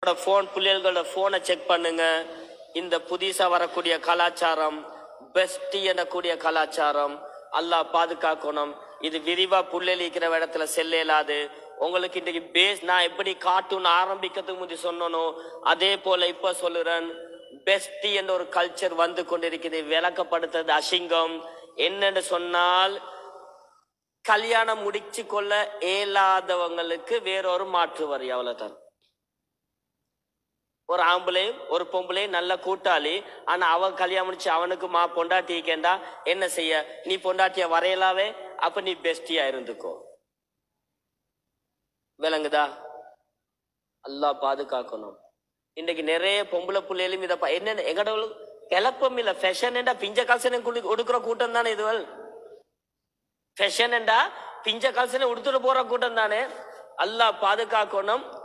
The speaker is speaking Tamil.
உங்களோட ஃபோன் பிள்ளைகளோட ஃபோனை செக் பண்ணுங்க இந்த புதுசா வரக்கூடிய கலாச்சாரம் பெஸ்ட் எனக்கூடிய கலாச்சாரம் அல்லாஹ் பாதுகாக்கணும் இது விரிவா புள்ளலிக்கிற இடத்துல செல்ல இயலாது உங்களுக்கு இன்னைக்கு பேஸ் நான் எப்படி கார்ட்டூன் ஆரம்பிக்கிறதுக்கு முந்தி சொன்னனோ அதே போல இப்ப சொல்லுறேன் பெஸ்ட் என்ற ஒரு கல்ச்சர் வந்து கொண்டிருக்குது விளக்கப்படுத்துறது அசிங்கம் என்னன்னு சொன்னால் கல்யாணம் முடிச்சு கொள்ள இயலாதவங்களுக்கு வேறொரு மாற்று வரி அவ்வளவுதான் ஒரு ஆம்பளையும் ஒரு பொம்பளையும் நல்ல கூட்டாளி ஆனா அவன் கல்யாணம் முடிச்சு அவனுக்கு மா பொண்டாட்டி கேண்டா என்ன செய்ய நீ பொண்டாட்டிய வரையலாவே அப்ப நீ பெஸ்டியா இருந்துக்கோ விளங்குதா அல்லாஹ் பாதுகாக்கணும் இன்னைக்கு நிறைய பொம்பளை பிள்ளைகளும் இதை ப- என்னென்ன எங்கட கிளப்பம் இல்ல ஃபேஷன் என்றா பிஞ்ச கால்சனை கொடுக்குற கூட்டம் தானே இதுவள் ஃபேஷன் என்றா பிஞ்ச கால்சனை உடுத்துட்டு போற கூட்டம் தானே அல்லாஹ் பாதுகாக்கணும்